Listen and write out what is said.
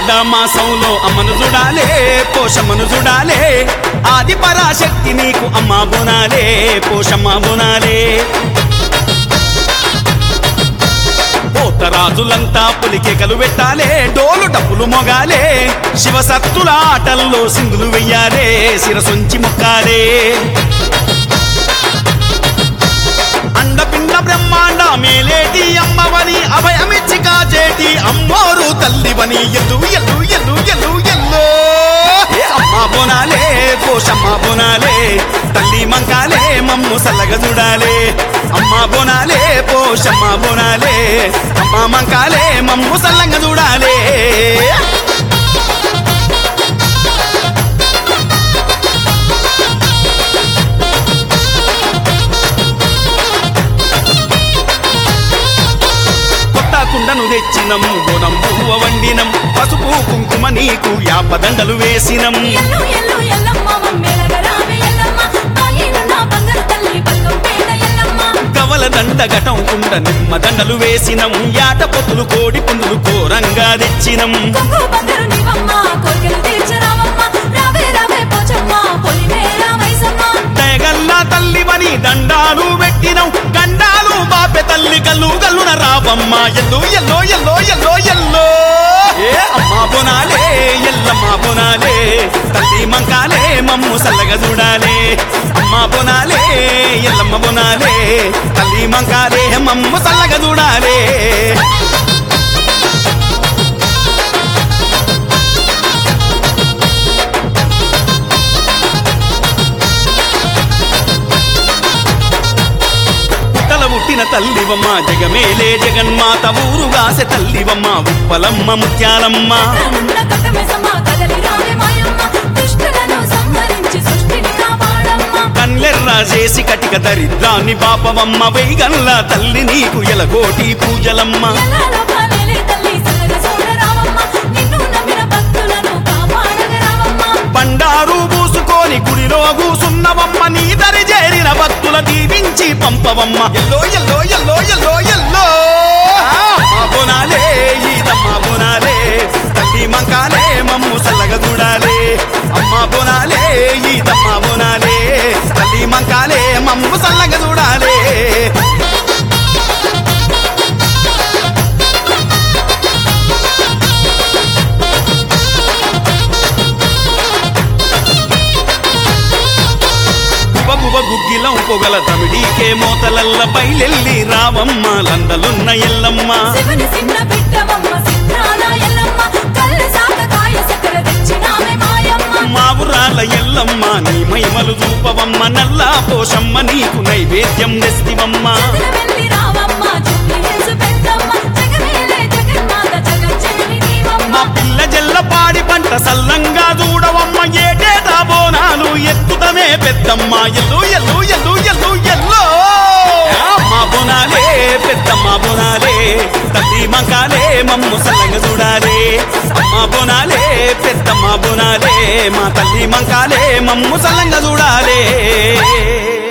ఆషాఢ మాసంలో అమ్మను చూడాలే పోషమ్మను చూడాలే ఆది పరాశక్తి నీకు అమ్మ బోనాలే పోషమ్మ బోనాలే పోతరాజులంతా పులికెకలు పెట్టాలే డోలు డప్పులు మొగాలే శివసత్తుల ఆటల్లో సింగులు వెయ్యాలే శిరసొంచి మొక్కాలే అండపిండ బ్రహ్మాండ మేలేటి అమ్మవని అభయమిచ్చి కాచేటి అమ్మోరు తల్లివని ఎల్లు ఎల్లు ఎల్లు ఎల్లు ఎల్లు ఏ అమ్మ బోనాలే పోషమ్మ బోనాలే తల్లి మంకాలే మమ్ము సల్లగ చూడాలే అమ్మ బోనాలే పోషమ్మ బోనాలే అమ్మ మంకాలే మమ్ము సల్లంగా చూడాలే కొత్త కుండను తెచ్చినం గుణం పువ్వ వండినం పసుపు కుంకుమ నీకు యాపదండలు వేసినం ఎల్లు ఎల్లు ఎల్లమ్మ మమ్మేలగరావే ఎల్లమ్మ బాయిలున్న బంగారు తల్లి బతుకం పేద ఎల్లమ్మ కవల దండ ఘటం కుండ నిమ్మ దండలు వేసినం యాట పొత్తులు కోడి పుందులు కోరంగా తెచ్చినం కొంగు బంగారు నీవమ్మ కోరికలు తీర్చరావమ్మ రావే రావే పోచమ్మ పొలిమే రామైసమ్మ దయగల్లా తల్లివని దండాలు పెట్టినం గండాలు బాపె తల్లి కల్లు గల్లున రావమ్మ ఎల్లు ఎల్లో ఎల్లో ఎల్లో ఎల్లో ఏ అమ్మ బోనాలే ఎల్లమ్మ బోనాలే తల్లి మంకాలే మమ్ము సల్లగా చూడాలే అమ్మ బోనాలే ఎల్లమ్మ బోనాలే తల్లి మంకాలే మమ్ము సల్లగా చూడాలే పుట్టల పుట్టిన తల్లివమ్మ జగమేలే జగన్మాత ఊరుగాసె తల్లివమ్మ ఉప్పలమ్మ ముత్యాలమ్మ రానున్న కట్టమెసమ్మ కదలి రావే మాయమ్మ దుష్టులను సంహరించి సృష్టిని కాపాడమ్మ కన్నెర్ర చేసి కటిక దరిద్రాన్ని పాపవమ్మ వైగల్ల తల్లి నీకు ఎలగోటి పూజలమ్మ ఎల్లాలో పాలేలే తల్లి సల్లగా చూడరావమ్మ నిన్ను నమ్మిన భక్తులను కాపాడగరావమ్మ బండారు పూసుకొని గుడిలో కూసున్నవమ్మ నీ దరి చేరిన భక్తుల దీవించి పంపవమ్మ ఎల్లో ఎల్లో ఎల్లో ఎల్లో ఎల్లో అమ్మ బోనాలే ఈదమ్మ బోనాలే తల్లి మంకాలే మమ్ము సల్లగా చూడాలే అమ్మ బోనాలే ఈదమ్మ బోనాలే తల్లి మంకాలే మమ్ము సల్లగా చూడాలే గుబగుబ గుగ్గిలం పొగల తమిడికే మోతలల్ల బయలెల్లి రావమ్మ లందలున్న ఎల్లమ్మ శివుని చిన్న బిడ్డవమ్మ సిద్ధాల ఎల్లమ్మ కళ్ళు సాక కాయ సకల తెచ్చినామే మాయమ్మ మా ఊరాల ఎల్లమ్మ నీ మైమలు చూపవమ్మ నల్లా పోషమ్మ నీకు నైవేద్యం తెస్తివమ్మ వెళ్ళి రావమ్మ చుట్టి హిల్స్ పెద్దమ్మ జగమేలే జగన్మాత జగజ్జనని నీవమ్మ మా పిల్ల జల్ల పాడి పంట సల్లంగా చూడవమ్మ ఏటేటా బోనాలు ఎత్తుతమే పెద్దమ్మ ఎల్లు ఎల్లు ఎల్లు ఎల్లు ఎల్లు మా బోనాలే పెద్దమ్మ బోనాలే తల్లి మంకాలే మమ్ము సల్లంగా చూడాలే అమ్మ బోనాలే పెద్దమ్మ బోనాలే మా తల్లి మంకాలే మమ్ము సల్లంగా చూడాలే